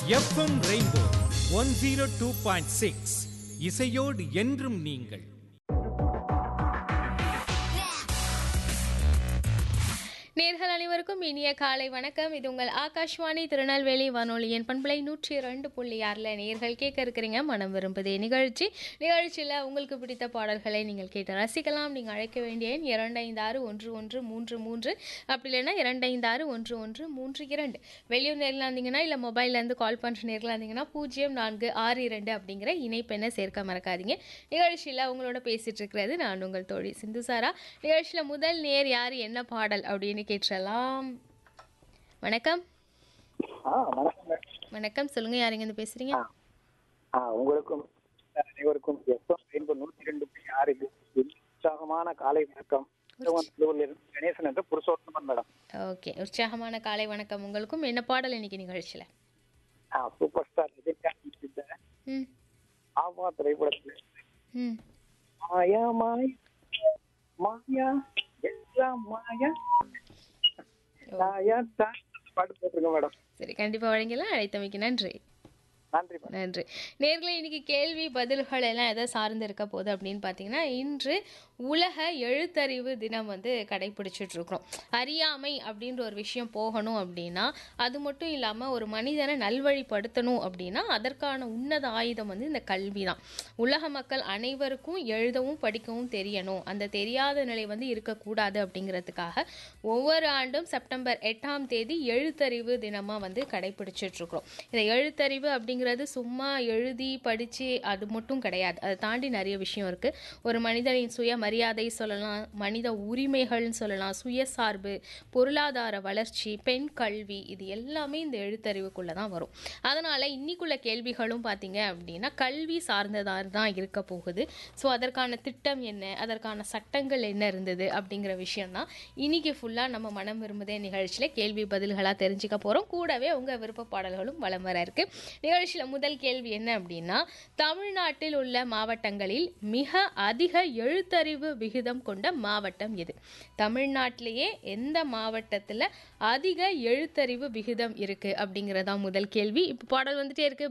FM rainbow one zero two point six இசையோடு என்றும் நீங்கள் நேர்கள் அனைவருக்கும் இனிய காலை வணக்கம் இது உங்கள் ஆகாஷ்வாணி திருநெல்வேலி வானொலியின் பண்பலை நூற்றி ரெண்டு புள்ளி ஆறில் நேர்கள் கேட்க இருக்கிறீங்க மனம் விரும்புதே நிகழ்ச்சி நிகழ்ச்சியில் உங்களுக்கு பிடித்த பாடல்களை நீங்கள் கேட்டு ரசிக்கலாம் நீங்கள் அழைக்க வேண்டிய எண் இரண்டு ஐந்து ஆறு ஒன்று ஒன்று மூன்று மூன்று அப்படி இல்லைன்னா இரண்டு ஐந்து ஆறு ஒன்று ஒன்று மூன்று இரண்டு வெளியூர் நேரில் இருந்தீங்கன்னா இல்லை மொபைல்லேருந்து கால் பண்ணுற நேரில் இருந்தீங்கன்னா பூஜ்ஜியம் நான்கு ஆறு இரண்டு அப்படிங்கிற இணைப்பெண்ணை சேர்க்க மறக்காதீங்க நிகழ்ச்சியில் உங்களோட பேசிட்டு இருக்கிறது நான் உங்கள் தோழி சிந்துசாரா நிகழ்ச்சியில் முதல் நேர் யார் என்ன பாடல் அப்படின்னு கேட்டுறலாம் வணக்கம் ஆ வணக்கம் வணக்கம் சொல்லுங்க யாருங்க இருந்து பேசுறீங்க ஆ உங்களுக்கும் அனைவருக்கும் எஃப்எம் ரெயின்போ நூற்றி ரெண்டு புள்ளி ஆறு இது உற்சாகமான காலை வணக்கம் திருவள்ளூர்ல இருந்து கணேசன் என்ற புருஷோத்தமன் மேடம் ஓகே உற்சாகமான காலை வணக்கம் உங்களுக்கும் என்ன பாடல் இன்னைக்கு நிகழ்ச்சியில் ஆ சூப்பர் ஸ்டார் ரஜினிகாந்த் நடித்த ம் ஆவா திரைப்படத்தில் ம் மாயா மாயா மாயா எல்லாம் மாயா மாயா தான் பாட்டு போட்டிருக்கேன் மேடம் சரி கண்டிப்பாக வழங்கலாம் அழைத்தமைக்கு நன்றி நன்றி மேடம் நன்றி நேர்களே இன்னைக்கு கேள்வி பதில்கள் எல்லாம் எதை சார்ந்து இருக்க போகுது அப்படின்னு பார்த்தீங்கன்னா இன்று உலக எழுத்தறிவு தினம் வந்து கடைபிடிச்சிட்டு இருக்கிறோம் அறியாமை அப்படின்ற ஒரு விஷயம் போகணும் அப்படின்னா அது மட்டும் இல்லாமல் ஒரு மனிதனை நல்வழிப்படுத்தணும் அப்படின்னா அதற்கான உன்னத ஆயுதம் வந்து இந்த கல்வி தான் உலக மக்கள் அனைவருக்கும் எழுதவும் படிக்கவும் தெரியணும் அந்த தெரியாத நிலை வந்து இருக்கக்கூடாது அப்படிங்கிறதுக்காக ஒவ்வொரு ஆண்டும் செப்டம்பர் எட்டாம் தேதி எழுத்தறிவு தினமாக வந்து கடைபிடிச்சிட்டு இருக்கிறோம் இந்த எழுத்தறிவு அப்படிங்கிறது சும்மா எழுதி படித்து அது மட்டும் கிடையாது அதை தாண்டி நிறைய விஷயம் இருக்குது ஒரு மனிதனின் சுயமரியாதை சொல்லலாம் மனித உரிமைகள்னு சொல்லலாம் சுயசார்பு பொருளாதார வளர்ச்சி பெண் கல்வி இது எல்லாமே இந்த எழுத்தறிவுக்குள்ளே தான் வரும் அதனால் இன்னிக்குள்ள கேள்விகளும் பார்த்தீங்க அப்படின்னா கல்வி சார்ந்ததாக தான் இருக்க போகுது ஸோ அதற்கான திட்டம் என்ன அதற்கான சட்டங்கள் என்ன இருந்தது அப்படிங்கிற விஷயம் தான் இன்னைக்கு ஃபுல்லாக நம்ம மனம் விரும்புதே நிகழ்ச்சியில் கேள்வி பதில்களாக தெரிஞ்சுக்க போகிறோம் கூடவே உங்கள் விருப்ப பாடல்களும் வலம் வர இருக்கு நிகழ்ச்சியில் முதல் கேள்வி என்ன அப்படின்னா தமிழ்நாட்டில் உள்ள மாவட்டங்களில் மிக அதிக எழுத்தறிவு விகிதம் கொண்ட மாவட்டம் எது தமிழ்நாட்டிலேயே எந்த மாவட்டத்தில் அதிக எழுத்தறிவு விகிதம் இருக்குது அப்படிங்கிறதா முதல் கேள்வி இப்போ பாடல் வந்துட்டே இருக்கு